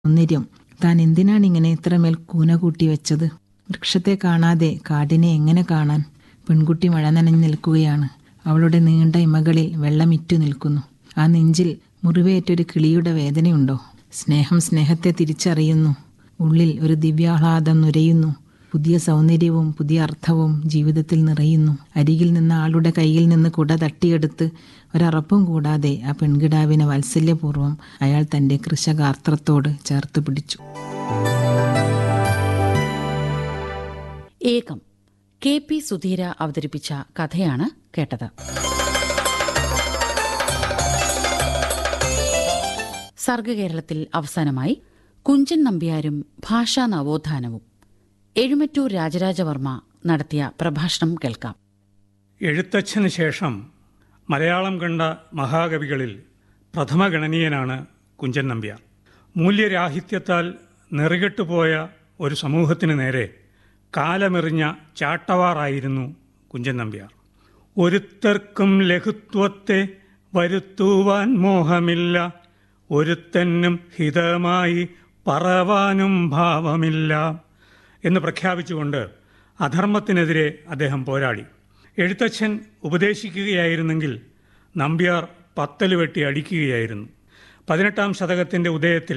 സൗന്ദര്യം താൻ എന്തിനാണ് ഇങ്ങനെ ഇത്രമേൽ കൂന കൂട്ടി വെച്ചത് വൃക്ഷത്തെ കാണാതെ കാടിനെ എങ്ങനെ കാണാൻ പെൺകുട്ടി മഴ നനഞ്ഞു നിൽക്കുകയാണ് അവളുടെ നീണ്ട ഇമകളിൽ വെള്ളമിറ്റു നിൽക്കുന്നു ആ നെഞ്ചിൽ മുറിവേറ്റൊരു കിളിയുടെ വേദനയുണ്ടോ സ്നേഹം സ്നേഹത്തെ തിരിച്ചറിയുന്നു ഉള്ളിൽ ഒരു ദിവ്യാഹ്ലാദം നുരയുന്നു പുതിയ സൗന്ദര്യവും പുതിയ അർത്ഥവും ജീവിതത്തിൽ നിറയുന്നു അരികിൽ നിന്ന് ആളുടെ കയ്യിൽ നിന്ന് കുട തട്ടിയെടുത്ത് ഒരറപ്പും കൂടാതെ ആ പെൺകിടാവിനെ വാത്സല്യപൂർവ്വം അയാൾ തന്റെ കൃശകാർത്രത്തോട് ചേർത്ത് പിടിച്ചു ഏകം കെ പി സുധീര അവതരിപ്പിച്ച കഥയാണ് കേട്ടത് സർഗകേരളത്തിൽ അവസാനമായി കുഞ്ചൻ നമ്പ്യാരും ഭാഷാ നവോത്ഥാനവും എഴുമറ്റൂർ രാജരാജവർമ്മ നടത്തിയ പ്രഭാഷണം കേൾക്കാം എഴുത്തച്ഛന് ശേഷം മലയാളം കണ്ട മഹാകവികളിൽ പ്രഥമഗണനീയനാണ് കുഞ്ചൻ നമ്പ്യാർ മൂല്യരാഹിത്യത്താൽ നെറികെട്ടുപോയ ഒരു സമൂഹത്തിന് നേരെ കാലമെറിഞ്ഞ ചാട്ടവാറായിരുന്നു കുഞ്ചൻ നമ്പ്യാർ ഒരുത്തർക്കും ലഘുത്വത്തെ വരുത്തുവാൻ മോഹമില്ല ഒരുത്തനും ഹിതമായി പറവാനും ഭാവമില്ല എന്ന് പ്രഖ്യാപിച്ചുകൊണ്ട് അധർമ്മത്തിനെതിരെ അദ്ദേഹം പോരാടി എഴുത്തച്ഛൻ ഉപദേശിക്കുകയായിരുന്നെങ്കിൽ നമ്പ്യാർ പത്തല് വെട്ടി അടിക്കുകയായിരുന്നു പതിനെട്ടാം ശതകത്തിൻ്റെ ഉദയത്തിൽ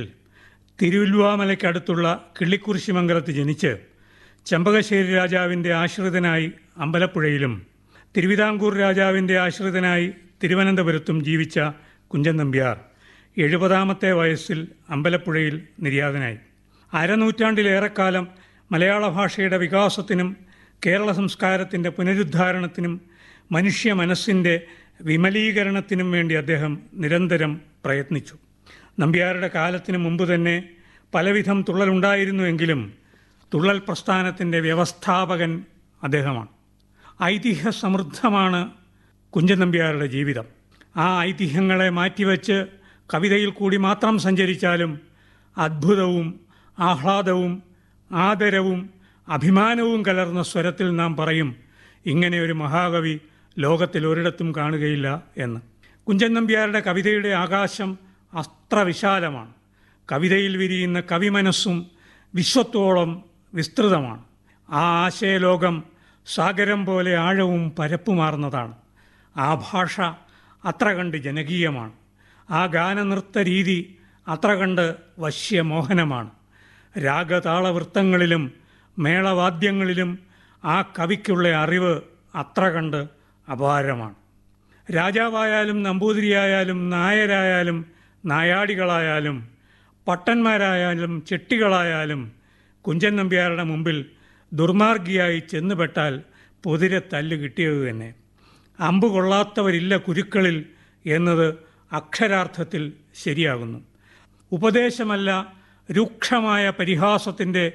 തിരുവല്ലുവാമലയ്ക്കടുത്തുള്ള കിള്ളിക്കുറിശിമംഗലത്ത് ജനിച്ച് ചെമ്പകശ്ശേരി രാജാവിൻ്റെ ആശ്രിതനായി അമ്പലപ്പുഴയിലും തിരുവിതാംകൂർ രാജാവിൻ്റെ ആശ്രിതനായി തിരുവനന്തപുരത്തും ജീവിച്ച കുഞ്ചൻ നമ്പ്യാർ എഴുപതാമത്തെ വയസ്സിൽ അമ്പലപ്പുഴയിൽ നിര്യാതനായി അരനൂറ്റാണ്ടിലേറെക്കാലം മലയാള ഭാഷയുടെ വികാസത്തിനും കേരള സംസ്കാരത്തിൻ്റെ പുനരുദ്ധാരണത്തിനും മനുഷ്യ മനസ്സിൻ്റെ വിമലീകരണത്തിനും വേണ്ടി അദ്ദേഹം നിരന്തരം പ്രയത്നിച്ചു നമ്പ്യാരുടെ കാലത്തിന് മുമ്പ് തന്നെ പലവിധം തുള്ളലുണ്ടായിരുന്നുവെങ്കിലും തുള്ളൽ പ്രസ്ഥാനത്തിൻ്റെ വ്യവസ്ഥാപകൻ അദ്ദേഹമാണ് ഐതിഹ്യ സമൃദ്ധമാണ് കുഞ്ചൻ നമ്പ്യാരുടെ ജീവിതം ആ ഐതിഹ്യങ്ങളെ മാറ്റിവെച്ച് കവിതയിൽ കൂടി മാത്രം സഞ്ചരിച്ചാലും അദ്ഭുതവും ആഹ്ലാദവും ആദരവും അഭിമാനവും കലർന്ന സ്വരത്തിൽ നാം പറയും ഇങ്ങനെ ഒരു മഹാകവി ലോകത്തിൽ ഒരിടത്തും കാണുകയില്ല എന്ന് കുഞ്ചൻ നമ്പ്യാരുടെ കവിതയുടെ ആകാശം അത്ര വിശാലമാണ് കവിതയിൽ വിരിയുന്ന കവിമനസ്സും വിശ്വത്തോളം വിസ്തൃതമാണ് ആ ആശയലോകം സാഗരം പോലെ ആഴവും പരപ്പുമാർന്നതാണ് ആ ഭാഷ അത്ര കണ്ട് ജനകീയമാണ് ആ ഗാനനൃത്ത രീതി അത്ര കണ്ട് വശ്യമോഹനമാണ് രാഗതാളവൃത്തങ്ങളിലും മേളവാദ്യങ്ങളിലും ആ കവിക്കുള്ള അറിവ് അത്ര കണ്ട് അപാരമാണ് രാജാവായാലും നമ്പൂതിരിയായാലും നായരായാലും നായാടികളായാലും പട്ടന്മാരായാലും ചെട്ടികളായാലും കുഞ്ചൻ നമ്പ്യാരുടെ മുമ്പിൽ ദുർമാർഗിയായി ചെന്നുപെട്ടാൽ പൊതിരെ തല്ല് കിട്ടിയത് തന്നെ അമ്പ് കൊള്ളാത്തവരില്ല കുരുക്കളിൽ എന്നത് അക്ഷരാർത്ഥത്തിൽ ശരിയാകുന്നു ഉപദേശമല്ല രൂക്ഷമായ പരിഹാസത്തിൻ്റെ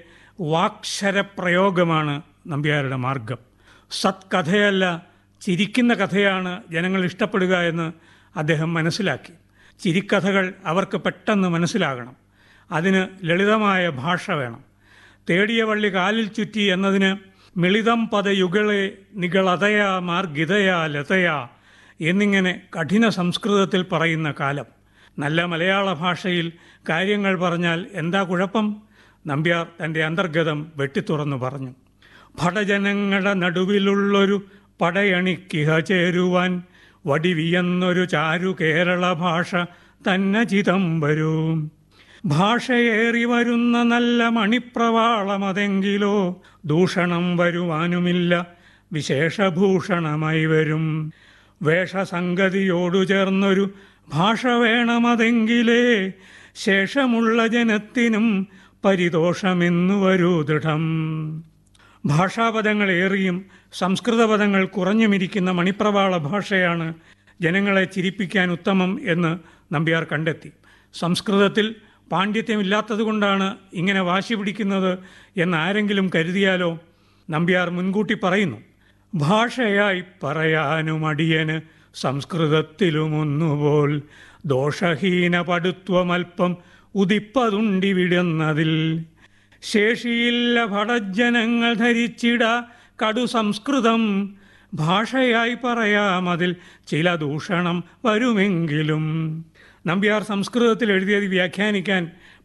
വാക്ഷരപ്രയോഗമാണ് നമ്പ്യാരുടെ മാർഗം സത്കഥയല്ല ചിരിക്കുന്ന കഥയാണ് ജനങ്ങൾ ഇഷ്ടപ്പെടുക എന്ന് അദ്ദേഹം മനസ്സിലാക്കി ചിരിക്കഥകൾ അവർക്ക് പെട്ടെന്ന് മനസ്സിലാകണം അതിന് ലളിതമായ ഭാഷ വേണം തേടിയ വള്ളി കാലിൽ ചുറ്റി എന്നതിന് മിളിതം പദയുകളെ നികളതയാ മാർഗിതയാ ലതയാ എന്നിങ്ങനെ കഠിന സംസ്കൃതത്തിൽ പറയുന്ന കാലം നല്ല മലയാള ഭാഷയിൽ കാര്യങ്ങൾ പറഞ്ഞാൽ എന്താ കുഴപ്പം നമ്പ്യാർ തൻ്റെ അന്തർഗതം വെട്ടിത്തുറന്നു പറഞ്ഞു ഭടജനങ്ങളുടെ നടുവിലുള്ളൊരു പടയണിക്കിഹ ചേരുവാൻ വടിവിയെന്നൊരു ചാരു കേരള ഭാഷ തന്നെ ചിതം വരൂ ഭാഷയേറി വരുന്ന നല്ല മണിപ്രവാളമതെങ്കിലോ ദൂഷണം വരുവാനുമില്ല വിശേഷഭൂഷണമായി വരും വേഷസംഗതിയോടു ചേർന്നൊരു ഭാഷ വേണമതെങ്കിലേ ശേഷമുള്ള ജനത്തിനും പരിതോഷമെന്നു വരൂ ദൃഢം ഭാഷാപദങ്ങൾ ഏറിയും സംസ്കൃത പദങ്ങൾ കുറഞ്ഞുമിരിക്കുന്ന മണിപ്രവാള ഭാഷയാണ് ജനങ്ങളെ ചിരിപ്പിക്കാൻ ഉത്തമം എന്ന് നമ്പ്യാർ കണ്ടെത്തി സംസ്കൃതത്തിൽ പാണ്ഡിത്യമില്ലാത്തതുകൊണ്ടാണ് ഇങ്ങനെ വാശി പിടിക്കുന്നത് എന്ന് ആരെങ്കിലും കരുതിയാലോ നമ്പ്യാർ മുൻകൂട്ടി പറയുന്നു ഭാഷയായി പറയാനും അടിയന് സംസ്കൃതത്തിലുമൊന്നുപോൽ ദോഷഹീന പടുത്വമൽപ്പം ഉദിപ്പതുണ്ടിവിടുന്നതിൽ ശേഷിയില്ല ഭടജനങ്ങൾ ധരിച്ചിട കടു സംസ്കൃതം ഭാഷയായി പറയാമതിൽ ചില ദൂഷണം വരുമെങ്കിലും നമ്പ്യാർ സംസ്കൃതത്തിൽ എഴുതിയത് വ്യാഖ്യാനിക്കാൻ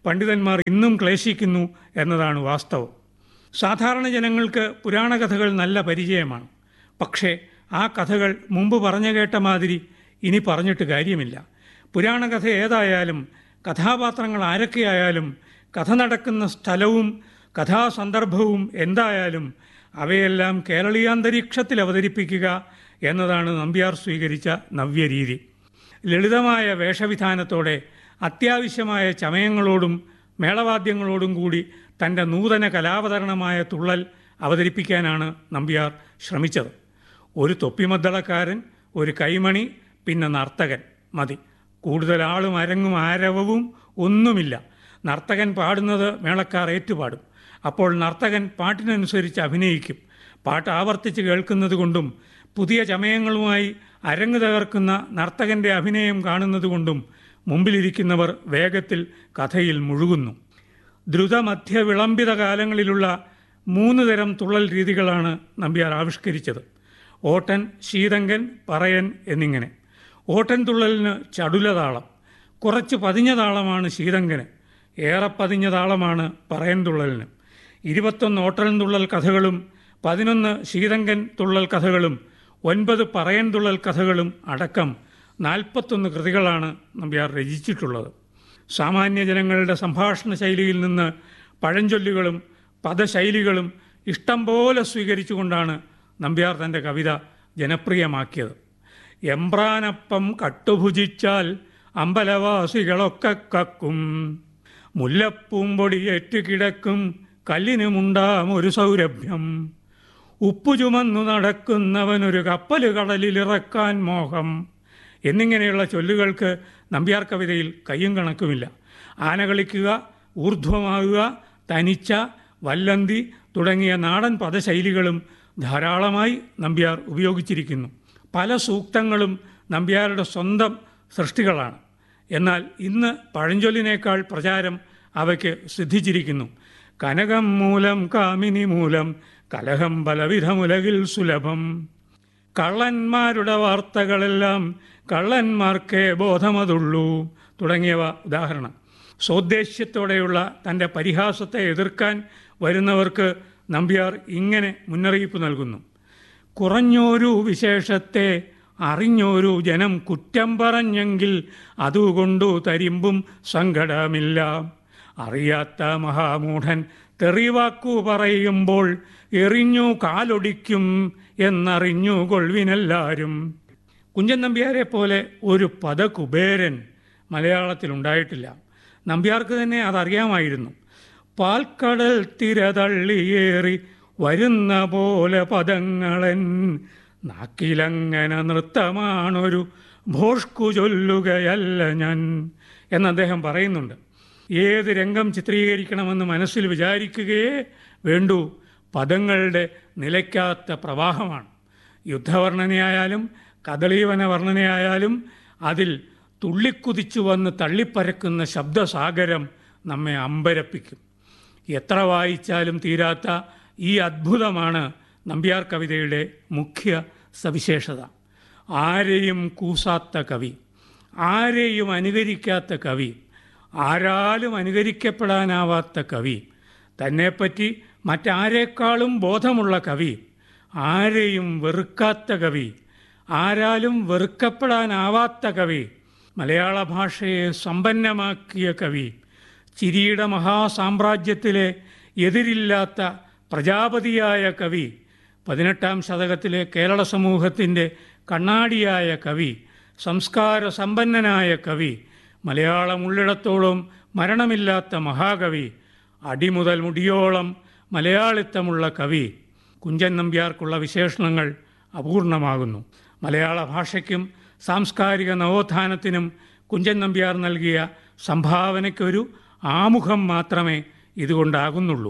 പണ്ഡിതന്മാർ ഇന്നും ക്ലേശിക്കുന്നു എന്നതാണ് വാസ്തവം സാധാരണ ജനങ്ങൾക്ക് പുരാണകഥകൾ നല്ല പരിചയമാണ് പക്ഷേ ആ കഥകൾ മുമ്പ് പറഞ്ഞു കേട്ട മാതിരി ഇനി പറഞ്ഞിട്ട് കാര്യമില്ല പുരാണകഥ ഏതായാലും കഥാപാത്രങ്ങൾ ആരൊക്കെയായാലും കഥ നടക്കുന്ന സ്ഥലവും കഥാസന്ദർഭവും എന്തായാലും അവയെല്ലാം കേരളീയാന്തരീക്ഷത്തിൽ അവതരിപ്പിക്കുക എന്നതാണ് നമ്പ്യാർ സ്വീകരിച്ച നവ്യരീതി ലളിതമായ വേഷവിധാനത്തോടെ അത്യാവശ്യമായ ചമയങ്ങളോടും മേളവാദ്യങ്ങളോടും കൂടി തൻ്റെ നൂതന കലാവതരണമായ തുള്ളൽ അവതരിപ്പിക്കാനാണ് നമ്പ്യാർ ശ്രമിച്ചത് ഒരു തൊപ്പിമദ്ദളക്കാരൻ ഒരു കൈമണി പിന്നെ നർത്തകൻ മതി കൂടുതൽ ആളും അരങ്ങും ആരവവും ഒന്നുമില്ല നർത്തകൻ പാടുന്നത് മേളക്കാർ ഏറ്റുപാടും അപ്പോൾ നർത്തകൻ പാട്ടിനനുസരിച്ച് അഭിനയിക്കും പാട്ട് ആവർത്തിച്ച് കേൾക്കുന്നത് കൊണ്ടും പുതിയ ചമയങ്ങളുമായി അരങ്ങ് തകർക്കുന്ന നർത്തകൻ്റെ അഭിനയം കാണുന്നത് കൊണ്ടും മുമ്പിലിരിക്കുന്നവർ വേഗത്തിൽ കഥയിൽ മുഴുകുന്നു ദ്രുതമധ്യ വിളംബിത കാലങ്ങളിലുള്ള മൂന്ന് തരം തുള്ളൽ രീതികളാണ് നമ്പ്യാർ ആവിഷ്കരിച്ചത് ഓട്ടൻ ശീതങ്കൻ പറയൻ എന്നിങ്ങനെ ഓട്ടൻ തുള്ളലിന് ചടുല താളം കുറച്ച് പതിഞ്ഞ താളമാണ് ശീതങ്കന് ഏറെ പതിഞ്ഞ താളമാണ് പറയൻ തുള്ളലിന് ഇരുപത്തൊന്ന് ഓട്ടൻ തുള്ളൽ കഥകളും പതിനൊന്ന് ശീതങ്കൻ തുള്ളൽ കഥകളും ഒൻപത് പറയൻ തുള്ളൽ കഥകളും അടക്കം നാൽപ്പത്തൊന്ന് കൃതികളാണ് നമ്പ്യാർ രചിച്ചിട്ടുള്ളത് സാമാന്യ ജനങ്ങളുടെ സംഭാഷണ ശൈലിയിൽ നിന്ന് പഴഞ്ചൊല്ലുകളും പദശൈലികളും ഇഷ്ടം പോലെ സ്വീകരിച്ചുകൊണ്ടാണ് നമ്പ്യാർ തൻ്റെ കവിത ജനപ്രിയമാക്കിയത് എംബ്രാനപ്പം കട്ടുഭുജിച്ചാൽ അമ്പലവാസികളൊക്കെ കക്കും മുല്ലപ്പൂമ്പൊടി ഏറ്റുകിടക്കും കല്ലിനുമുണ്ടാം ഒരു സൗരഭ്യം ഉപ്പു ചുമന്നു നടക്കുന്നവനൊരു കപ്പൽ കടലിലിറക്കാൻ മോഹം എന്നിങ്ങനെയുള്ള ചൊല്ലുകൾക്ക് നമ്പ്യാർ കവിതയിൽ കയ്യും കണക്കുമില്ല ആന കളിക്കുക ഊർധ്വമാകുക തനിച്ച വല്ലന്തി തുടങ്ങിയ നാടൻ പദശൈലികളും ധാരാളമായി നമ്പ്യാർ ഉപയോഗിച്ചിരിക്കുന്നു പല സൂക്തങ്ങളും നമ്പ്യാരുടെ സ്വന്തം സൃഷ്ടികളാണ് എന്നാൽ ഇന്ന് പഴഞ്ചൊല്ലിനേക്കാൾ പ്രചാരം അവയ്ക്ക് സിദ്ധിച്ചിരിക്കുന്നു കനകം മൂലം കാമിനി മൂലം കലഹം പലവിധമുലകിൽ സുലഭം കള്ളന്മാരുടെ വാർത്തകളെല്ലാം കള്ളന്മാർക്കേ ബോധമതുള്ളൂ തുടങ്ങിയവ ഉദാഹരണം സ്വദ്ദേശ്യത്തോടെയുള്ള തൻ്റെ പരിഹാസത്തെ എതിർക്കാൻ വരുന്നവർക്ക് നമ്പ്യാർ ഇങ്ങനെ മുന്നറിയിപ്പ് നൽകുന്നു കുറഞ്ഞൊരു വിശേഷത്തെ അറിഞ്ഞൊരു ജനം കുറ്റം പറഞ്ഞെങ്കിൽ അതുകൊണ്ടു തരിമ്പും സങ്കടമില്ല അറിയാത്ത മഹാമൂഢൻ തെറിവാക്കു പറയുമ്പോൾ എറിഞ്ഞു കാലൊടിക്കും എന്നറിഞ്ഞു കൊൾവിനെല്ലാരും കുഞ്ചൻ നമ്പ്യാരെ പോലെ ഒരു പദകുബേരൻ മലയാളത്തിലുണ്ടായിട്ടില്ല നമ്പ്യാർക്ക് തന്നെ അതറിയാമായിരുന്നു പാൽക്കടൽ തിരതള്ളിയേറി വരുന്ന പോലെ പദങ്ങളൻ നാക്കിലങ്ങനെ നൃത്തമാണൊരു ഭോഷ്കു ചൊല്ലുകയല്ല ഞാൻ എന്ന് അദ്ദേഹം പറയുന്നുണ്ട് ഏത് രംഗം ചിത്രീകരിക്കണമെന്ന് മനസ്സിൽ വിചാരിക്കുകയേ വേണ്ടൂ പദങ്ങളുടെ നിലയ്ക്കാത്ത പ്രവാഹമാണ് യുദ്ധവർണ്ണനയായാലും കദളീവന വർണ്ണനയായാലും അതിൽ തുള്ളിക്കുതിച്ചു വന്ന് തള്ളിപ്പരക്കുന്ന ശബ്ദസാഗരം നമ്മെ അമ്പരപ്പിക്കും എത്ര വായിച്ചാലും തീരാത്ത ഈ അദ്ഭുതമാണ് നമ്പ്യാർ കവിതയുടെ മുഖ്യ സവിശേഷത ആരെയും കൂസാത്ത കവി ആരെയും അനുകരിക്കാത്ത കവി ആരാലും അനുകരിക്കപ്പെടാനാവാത്ത കവി തന്നെപ്പറ്റി മറ്റാരേക്കാളും ബോധമുള്ള കവി ആരെയും വെറുക്കാത്ത കവി ആരാലും വെറുക്കപ്പെടാനാവാത്ത കവി മലയാള ഭാഷയെ സമ്പന്നമാക്കിയ കവി ചിരിയുടെ മഹാസാമ്രാജ്യത്തിലെ എതിരില്ലാത്ത പ്രജാപതിയായ കവി പതിനെട്ടാം ശതകത്തിലെ കേരള സമൂഹത്തിൻ്റെ കണ്ണാടിയായ കവി സംസ്കാര സമ്പന്നനായ കവി മലയാളം ഉള്ളിടത്തോളം മരണമില്ലാത്ത മഹാകവി അടിമുതൽ മുടിയോളം മലയാളിത്തമുള്ള കവി കുഞ്ചൻ നമ്പ്യാർക്കുള്ള വിശേഷണങ്ങൾ അപൂർണമാകുന്നു മലയാള ഭാഷയ്ക്കും സാംസ്കാരിക നവോത്ഥാനത്തിനും കുഞ്ചൻ നമ്പ്യാർ നൽകിയ സംഭാവനയ്ക്കൊരു ആമുഖം മാത്രമേ ഇതുകൊണ്ടാകുന്നുള്ളൂ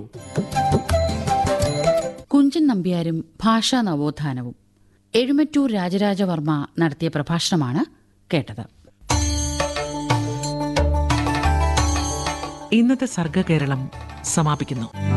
കുഞ്ചൻ നമ്പ്യാരും ഭാഷാ നവോത്ഥാനവും എഴുമറ്റൂർ രാജരാജവർമ്മ നടത്തിയ പ്രഭാഷണമാണ് കേട്ടത് ഇന്നത്തെ സർഗകേരളം സമാപിക്കുന്നു